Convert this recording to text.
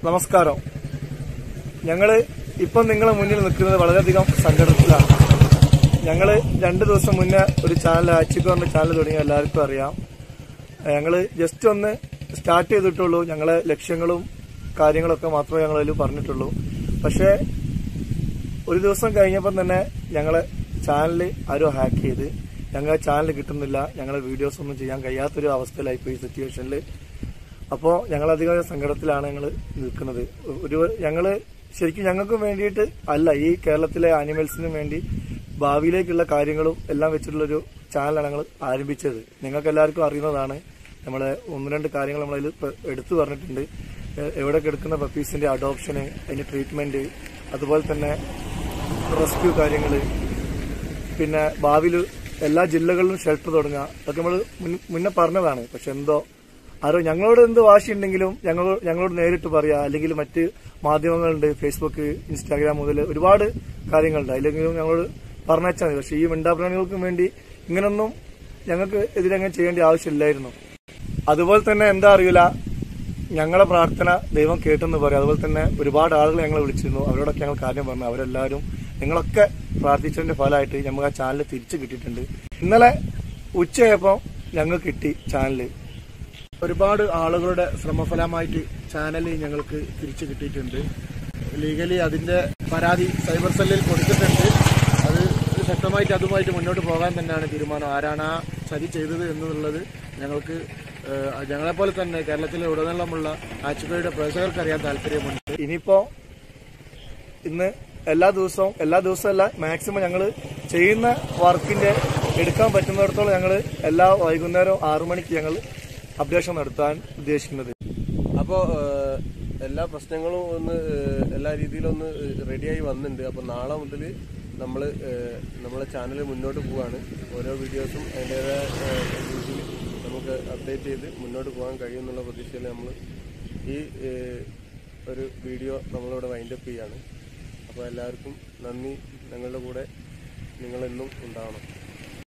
നമസ്കാരം ഞങ്ങള് ഇപ്പം നിങ്ങളെ മുന്നിൽ നിൽക്കുന്നത് വളരെയധികം സങ്കടത്തിലാണ് ഞങ്ങള് രണ്ടു ദിവസം മുന്നേ ഒരു ചാനൽ അച്ചിക്കോറിന്റെ ചാനൽ തുടങ്ങിയ എല്ലാവർക്കും അറിയാം ഞങ്ങള് ജസ്റ്റ് ഒന്ന് സ്റ്റാർട്ട് ചെയ്തിട്ടുള്ളൂ ഞങ്ങളെ ലക്ഷ്യങ്ങളും കാര്യങ്ങളൊക്കെ മാത്രമേ ഞങ്ങൾ അതിൽ പറഞ്ഞിട്ടുള്ളൂ പക്ഷേ ഒരു ദിവസം കഴിഞ്ഞപ്പോൾ തന്നെ ഞങ്ങളെ ചാനൽ ആരോ ഹാക്ക് ചെയ്ത് ഞങ്ങളെ ചാനൽ കിട്ടുന്നില്ല ഞങ്ങളെ വീഡിയോസ് ഒന്നും ചെയ്യാൻ കഴിയാത്തൊരു അവസ്ഥയിലായിപ്പോയി ഈ സിറ്റുവേഷനിൽ അപ്പോൾ ഞങ്ങളധികം സങ്കടത്തിലാണ് ഞങ്ങൾ നിൽക്കുന്നത് ഒരു ഞങ്ങള് ശരിക്കും ഞങ്ങൾക്ക് വേണ്ടിയിട്ട് അല്ല ഈ കേരളത്തിലെ ആനിമൽസിന് വേണ്ടി ഭാവിയിലേക്കുള്ള കാര്യങ്ങളും എല്ലാം വെച്ചിട്ടുള്ളൊരു ചാനലാണ് ഞങ്ങൾ ആരംഭിച്ചത് നിങ്ങൾക്ക് എല്ലാവർക്കും അറിയുന്നതാണ് നമ്മളെ ഒന്ന് രണ്ട് കാര്യങ്ങൾ നമ്മളതിൽ ഇപ്പൊ എടുത്തു പറഞ്ഞിട്ടുണ്ട് എ- എവിടെ കിടക്കുന്ന പപ്പീസിന്റെ അഡോപ്ഷന് അതിന്റെ ട്രീറ്റ്മെന്റ് അതുപോലെ തന്നെ റെസ്ക്യൂ കാര്യങ്ങൾ പിന്നെ ഭാവിയിൽ എല്ലാ ജില്ലകളിലും ഷെൽട്ടർ തുടങ്ങുക അതൊക്കെ നമ്മൾ മുന്നേ പറഞ്ഞതാണ് പക്ഷെ എന്തോ ആരോ ഞങ്ങളോട് എന്ത് വാശിയുണ്ടെങ്കിലും ഞങ്ങൾ ഞങ്ങളോട് നേരിട്ട് പറയാ അല്ലെങ്കിൽ മറ്റ് മാധ്യമങ്ങളുണ്ട് ഫേസ്ബുക്ക് ഇൻസ്റ്റാഗ്രാം മുതൽ ഒരുപാട് കാര്യങ്ങളുണ്ട് അതിലെങ്കിലും ഞങ്ങളോട് പറഞ്ഞാൽ മതി പക്ഷെ ഈ മിണ്ടാപ്രാണികൾക്കും വേണ്ടി ഇങ്ങനൊന്നും ഞങ്ങൾക്ക് എതിരങ്ങനെ ചെയ്യേണ്ട ആവശ്യമില്ലായിരുന്നു അതുപോലെ തന്നെ എന്താ അറിയില്ല ഞങ്ങളെ പ്രാർത്ഥന ദൈവം കേട്ടെന്ന് പറയും അതുപോലെ തന്നെ ഒരുപാട് ആളുകൾ ഞങ്ങളെ വിളിച്ചിരുന്നു അവരോടൊക്കെ ഞങ്ങൾ കാര്യം പറഞ്ഞു അവരെല്ലാവരും നിങ്ങളൊക്കെ പ്രാർത്ഥിച്ചതിന്റെ ഫലമായിട്ട് നമുക്ക് ആ ചാനൽ തിരിച്ചു കിട്ടിയിട്ടുണ്ട് ഇന്നലെ ഉച്ചയായപ്പോൾ ഞങ്ങൾ കിട്ടി ചാനൽ ഒരുപാട് ആളുകളുടെ ശ്രമഫലമായിട്ട് ചാനൽ ഞങ്ങൾക്ക് തിരിച്ചു കിട്ടിയിട്ടുണ്ട് ലീഗലി അതിന്റെ പരാതി സൈബർ സെല്ലിൽ കൊടുത്തിട്ടുണ്ട് അത് ശക്തമായിട്ട് അതുമായിട്ട് മുന്നോട്ട് പോകാൻ തന്നെയാണ് തീരുമാനം ആരാണ് ആ ചതി ചെയ്തത് എന്നുള്ളത് ഞങ്ങൾക്ക് ഏഹ്, ഞങ്ങളെപ്പോലെ തന്നെ കേരളത്തിലെ ഉടനീളമുള്ള ആച്ചുകയുടെ പ്രേക്ഷകർക്ക് അറിയാൻ താല്പര്യമുണ്ട് ഇനിയിപ്പോ ഇന്ന് എല്ലാ ദിവസവും എല്ലാ ദിവസവും അല്ല മാക്സിമം ഞങ്ങൾ ചെയ്യുന്ന വർക്കിന്റെ എടുക്കാൻ പറ്റുന്നിടത്തോളം ഞങ്ങൾ എല്ലാ വൈകുന്നേരം ആറു മണിക്ക് ഞങ്ങൾ അപ്ഡേഷൻ നടത്താൻ ഉദ്ദേശിക്കുന്നത് അപ്പോൾ എല്ലാ പ്രശ്നങ്ങളും ഒന്ന് ഏഹ്, എല്ലാ രീതിയിലും ഒന്ന് റെഡിയായി വന്നിട്ടുണ്ട് അപ്പോൾ നാളെ മുതൽ നമ്മൾ നമ്മളെ ചാനൽ മുന്നോട്ട് പോവാണ് ഓരോ വീഡിയോസും അതിൻ്റെതായ രീതിയിൽ നമുക്ക് അപ്ഡേറ്റ് ചെയ്ത് മുന്നോട്ട് പോകാൻ കഴിയുമെന്നുള്ള പ്രതീക്ഷയിൽ നമ്മൾ ഈ ഏഹ്, ഒരു വീഡിയോ നമ്മളിവിടെ വൈൻഡപ്പ് ചെയ്യാണ് അപ്പോൾ എല്ലാവർക്കും നന്ദി ഞങ്ങളുടെ കൂടെ നിങ്ങളെന്നും ഉണ്ടാവണം